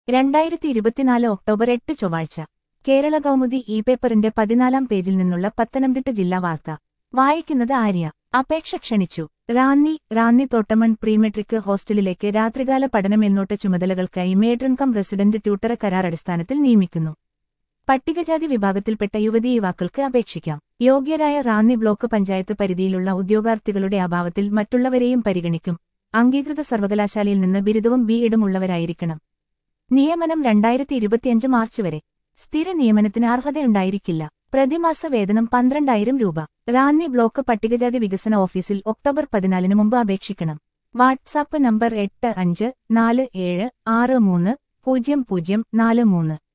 രണ്ടായിരത്തി ഇരുപത്തിനാല് ഒക്ടോബർ എട്ട് ചൊവ്വാഴ്ച കേരള കൗമുദി ഇ പേപ്പറിന്റെ പതിനാലാം പേജിൽ നിന്നുള്ള പത്തനംതിട്ട ജില്ലാ വാർത്ത വായിക്കുന്നത് ആര്യ അപേക്ഷ ക്ഷണിച്ചു റാന്നി റാന്നി തോട്ടമൺ പ്രീമെട്രിക് ഹോസ്റ്റലിലേക്ക് രാത്രികാല പഠനം എന്നോട്ട ചുമതലകൾക്കായി മേഡ്രൺ കം റെസിഡന്റ് ട്യൂട്ടറെ കരാർ അടിസ്ഥാനത്തിൽ നിയമിക്കുന്നു പട്ടികജാതി വിഭാഗത്തിൽപ്പെട്ട യുവതീ യുവാക്കൾക്ക് അപേക്ഷിക്കാം യോഗ്യരായ റാന്നി ബ്ലോക്ക് പഞ്ചായത്ത് പരിധിയിലുള്ള ഉദ്യോഗാർത്ഥികളുടെ അഭാവത്തിൽ മറ്റുള്ളവരെയും പരിഗണിക്കും അംഗീകൃത സർവകലാശാലയിൽ നിന്ന് ബിരുദവും ബി എഡും ഉള്ളവരായിരിക്കണം നിയമനം രണ്ടായിരത്തി ഇരുപത്തിയഞ്ച് മാർച്ച് വരെ സ്ഥിര നിയമനത്തിന് അർഹതയുണ്ടായിരിക്കില്ല പ്രതിമാസ വേതനം പന്ത്രണ്ടായിരം രൂപ റാന്നി ബ്ലോക്ക് പട്ടികജാതി വികസന ഓഫീസിൽ ഒക്ടോബർ പതിനാലിന് മുമ്പ് അപേക്ഷിക്കണം വാട്സാപ്പ് നമ്പർ എട്ട് അഞ്ച് നാല് ഏഴ് ആറ് മൂന്ന് പൂജ്യം പൂജ്യം നാല് മൂന്ന്